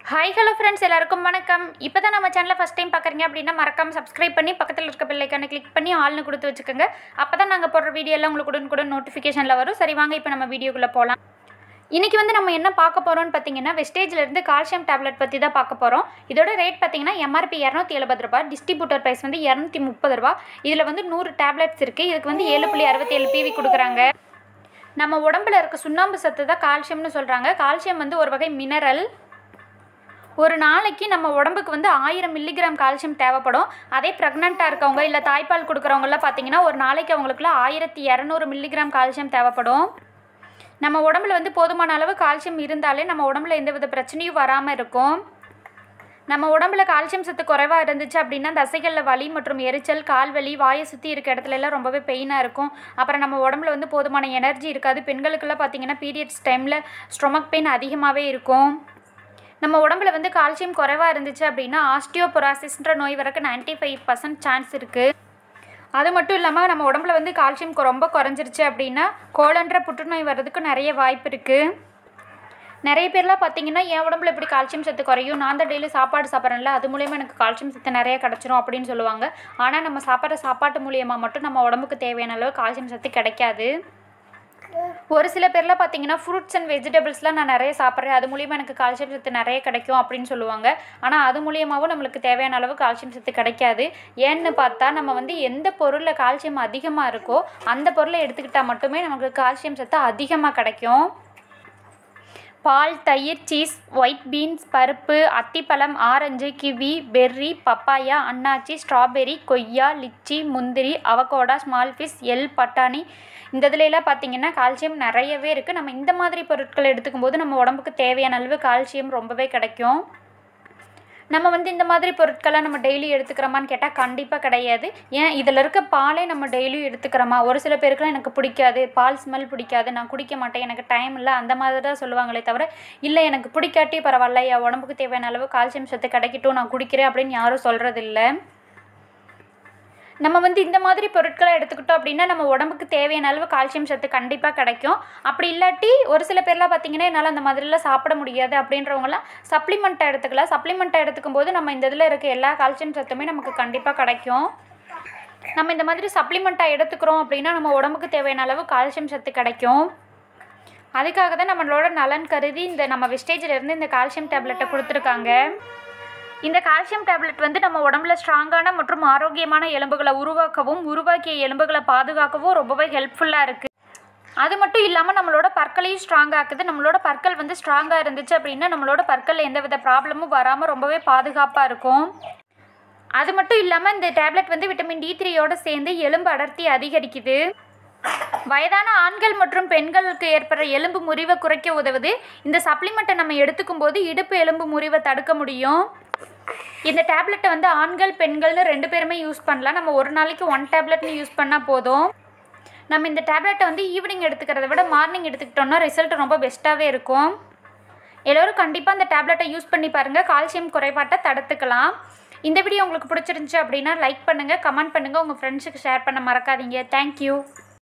hi hello friends எல்லாருக்கும் வணக்கம் இப்போ தான் நம்ம சேனலை ஃபஸ்ட் டைம் பார்க்குறீங்க அப்படின்னா மறக்காம சப்ஸ்கிரைப் பண்ணி பக்கத்தில் இருக்க பெல்லைக்கான கிளிக் பண்ணி ஆள்னு கொடுத்து வச்சுக்கோங்க அப்போ தான் நாங்கள் போடுற வீடியோ எல்லாம் உங்களுக்கு உடனுக்குடன் நோட்டிஃபிகேஷனில் வரும் சரி வாங்க இப்போ நம்ம வீடியோக்குள்ளே போகலாம் இன்றைக்கி வந்து நம்ம என்ன பார்க்க போகிறோம்னு பார்த்தீங்கன்னா வெஸ்டேஜில் இருந்து கால்சியம் டேப்லெட் பற்றி தான் பார்க்க போகிறோம் இதோட ரேட் பார்த்தீங்கன்னா எம்ஆர்பி இரநூத்தி எழுபது ரூபா டிஸ்ட்ரிபியூட்டர் ப்ரைஸ் வந்து இரநூத்தி முப்பது ரூபா இதில் வந்து நூறு டேப்லெட்ஸ் இருக்குது இதுக்கு வந்து ஏழு புள்ளி அறுபத்தேழு பிவி கொடுக்குறாங்க நம்ம உடம்புல இருக்க சுண்ணாம்பு சத்து தான் கால்சியம்னு சொல்கிறாங்க கால்சியம் வந்து ஒரு வகை மினரல் ஒரு நாளைக்கு நம்ம உடம்புக்கு வந்து ஆயிரம் மில்லிகிராம் கால்சியம் தேவைப்படும் அதே ப்ரெக்னெண்ட்டாக இருக்கவங்க இல்லை தாய்ப்பால் கொடுக்குறவங்கலாம் பார்த்தீங்கன்னா ஒரு நாளைக்கு அவங்களுக்குள்ள ஆயிரத்தி இரநூறு மில்லிகிராம் கால்சியம் தேவைப்படும் நம்ம உடம்புல வந்து போதுமான அளவு கால்சியம் இருந்தாலே நம்ம உடம்புல எந்தவித பிரச்சனையும் வராமல் இருக்கும் நம்ம உடம்புல கால்சியம் சத்து குறைவாக இருந்துச்சு அப்படின்னா தசைகளில் வலி மற்றும் எரிச்சல் கால் வலி வாயை சுற்றி இருக்க இடத்துல எல்லாம் ரொம்பவே பெயினாக இருக்கும் அப்புறம் நம்ம உடம்புல வந்து போதுமான எனர்ஜி இருக்காது பெண்களுக்கெல்லாம் பார்த்தீங்கன்னா பீரியட்ஸ் டைமில் ஸ்டொமக் பெயின் அதிகமாகவே இருக்கும் நம்ம உடம்புல வந்து கால்சியம் குறைவாக இருந்துச்சு அப்படின்னா ஆஸ்டியோபொராசிஸ்ன்ற நோய் வரக்கு 95% ஃபைவ் பர்சன்ட் சான்ஸ் இருக்குது அது மட்டும் இல்லாமல் நம்ம உடம்புல வந்து கால்சியம் கொ- ரொம்ப குறைஞ்சிருச்சு அப்படின்னா கோலன்ற புற்றுநோய் வர்றதுக்கு நிறைய வாய்ப்பு இருக்குது நிறைய பேர்லாம் பார்த்தீங்கன்னா என் உடம்புல இப்படி கால்சியம் சத்து குறையும் நான் தான் டெய்லி சாப்பாடு சாப்பிட்றேன்ல அது மூலியமாக எனக்கு கால்சியம் சத்து நிறைய கிடச்சிரும் அப்படின்னு சொல்லுவாங்க ஆனால் நம்ம சாப்பிட்ற சாப்பாட்டு மூலியமாக மட்டும் நம்ம உடம்புக்கு தேவையான அளவு கால்சியம் சத்து கிடைக்காது ஒரு சில பேர்லாம் பார்த்தீங்கன்னா ஃப்ரூட்ஸ் அண்ட் வெஜிடபிள்ஸ்லாம் நான் நிறைய சாப்பிட்றேன் அது மூலியமாக எனக்கு கால்சியம் சத்து நிறைய கிடைக்கும் அப்படின்னு சொல்லுவாங்க ஆனால் அது மூலியமாகவும் நம்மளுக்கு தேவையான அளவு கால்சியம் சத்து கிடைக்காது ஏன்னு பார்த்தா நம்ம வந்து எந்த பொருளில் கால்சியம் அதிகமாக இருக்கோ அந்த பொருளை எடுத்துக்கிட்டால் மட்டுமே நமக்கு கால்சியம் சத்து அதிகமாக கிடைக்கும் பால் தயிர் சீஸ் ஒயிட் பீன்ஸ் பருப்பு அத்திப்பழம் ஆரஞ்சு கிவி பெர்ரி பப்பாயா அன்னாச்சி ஸ்ட்ராபெர்ரி கொய்யா லிச்சி முந்திரி அவகோடா ஸ்மால் ஃபிஷ் எல் பட்டாணி இந்த இதுலலாம் பார்த்தீங்கன்னா கால்சியம் நிறையவே இருக்குது நம்ம இந்த மாதிரி பொருட்கள் எடுத்துக்கும் போது நம்ம உடம்புக்கு தேவையான அளவு கால்சியம் ரொம்பவே கிடைக்கும் நம்ம வந்து இந்த மாதிரி பொருட்களை நம்ம டெய்லி எடுத்துக்கிறோமான்னு கேட்டால் கண்டிப்பாக கிடையாது ஏன் இதில் இருக்க பாலே நம்ம டெய்லியும் எடுத்துக்கிறோமா ஒரு சில பேருக்குலாம் எனக்கு பிடிக்காது பால் ஸ்மெல் பிடிக்காது நான் குடிக்க மாட்டேன் எனக்கு டைம் இல்லை அந்த மாதிரி தான் சொல்லுவாங்களே தவிர இல்லை எனக்கு பிடிக்காட்டி பரவாயில்ல என் உடம்புக்கு தேவையான அளவு கால்சியம் சத்து கிடைக்கட்டும் நான் குடிக்கிறேன் அப்படின்னு யாரும் சொல்கிறதில்ல நம்ம வந்து இந்த மாதிரி பொருட்களை எடுத்துக்கிட்டோம் அப்படின்னா நம்ம உடம்புக்கு தேவையான அளவு கால்சியம் சத்து கண்டிப்பாக கிடைக்கும் அப்படி இல்லாட்டி ஒரு சில பேர்லாம் பார்த்தீங்கன்னா என்னால் அந்த மாதிரிலாம் சாப்பிட முடியாது அப்படின்றவங்கலாம் சப்ளிமெண்ட்டை எடுத்துக்கலாம் சப்ளிமெண்ட்டை எடுத்துக்கும் போது நம்ம இந்த இதில் இருக்க எல்லா கால்சியம் சத்துமே நமக்கு கண்டிப்பாக கிடைக்கும் நம்ம இந்த மாதிரி சப்ளிமெண்ட்டாக எடுத்துக்கிறோம் அப்படின்னா நம்ம உடம்புக்கு தேவையான அளவு கால்சியம் சத்து கிடைக்கும் அதுக்காக தான் நம்மளோட நலன் கருதி இந்த நம்ம வெஸ்டேஜில் இருந்து இந்த கால்சியம் டேப்லெட்டை கொடுத்துருக்காங்க இந்த கால்சியம் டேப்லெட் வந்து நம்ம உடம்புல ஸ்ட்ராங்கான மற்றும் ஆரோக்கியமான எலும்புகளை உருவாக்கவும் உருவாக்கிய எலும்புகளை பாதுகாக்கவும் ரொம்பவே ஹெல்ப்ஃபுல்லாக இருக்குது அது மட்டும் இல்லாமல் நம்மளோட பற்களையும் ஸ்ட்ராங் ஆக்குது நம்மளோட பற்கள் வந்து ஸ்ட்ராங்காக இருந்துச்சு அப்படின்னா நம்மளோட பற்களில் எந்தவித ப்ராப்ளமும் வராமல் ரொம்பவே பாதுகாப்பாக இருக்கும் அது மட்டும் இல்லாமல் இந்த டேப்லெட் வந்து விட்டமின் டி த்ரீயோடு சேர்ந்து எலும்பு அடர்த்தி அதிகரிக்குது வயதான ஆண்கள் மற்றும் பெண்களுக்கு ஏற்படுற எலும்பு முறிவை குறைக்க உதவுது இந்த சப்ளிமெண்ட்டை நம்ம எடுத்துக்கும் போது இடுப்பு எலும்பு முறிவை தடுக்க முடியும் இந்த டேப்லெட்டை வந்து ஆண்கள் பெண்கள்னு ரெண்டு பேருமே யூஸ் பண்ணலாம் நம்ம ஒரு நாளைக்கு ஒன் டேப்லெட்னு யூஸ் பண்ணால் போதும் நம்ம இந்த டேப்லெட்டை வந்து ஈவினிங் எடுத்துக்கிறத விட மார்னிங் எடுத்துக்கிட்டோம்னா ரிசல்ட் ரொம்ப பெஸ்ட்டாகவே இருக்கும் எல்லோரும் கண்டிப்பாக இந்த டேப்லெட்டை யூஸ் பண்ணி பாருங்கள் கால்சியம் குறைபாட்டை தடுத்துக்கலாம் இந்த வீடியோ உங்களுக்கு பிடிச்சிருந்துச்சு அப்படின்னா லைக் பண்ணுங்கள் கமெண்ட் பண்ணுங்கள் உங்கள் ஃப்ரெண்ட்ஸுக்கு ஷேர் பண்ண மறக்காதீங்க தேங்க்யூ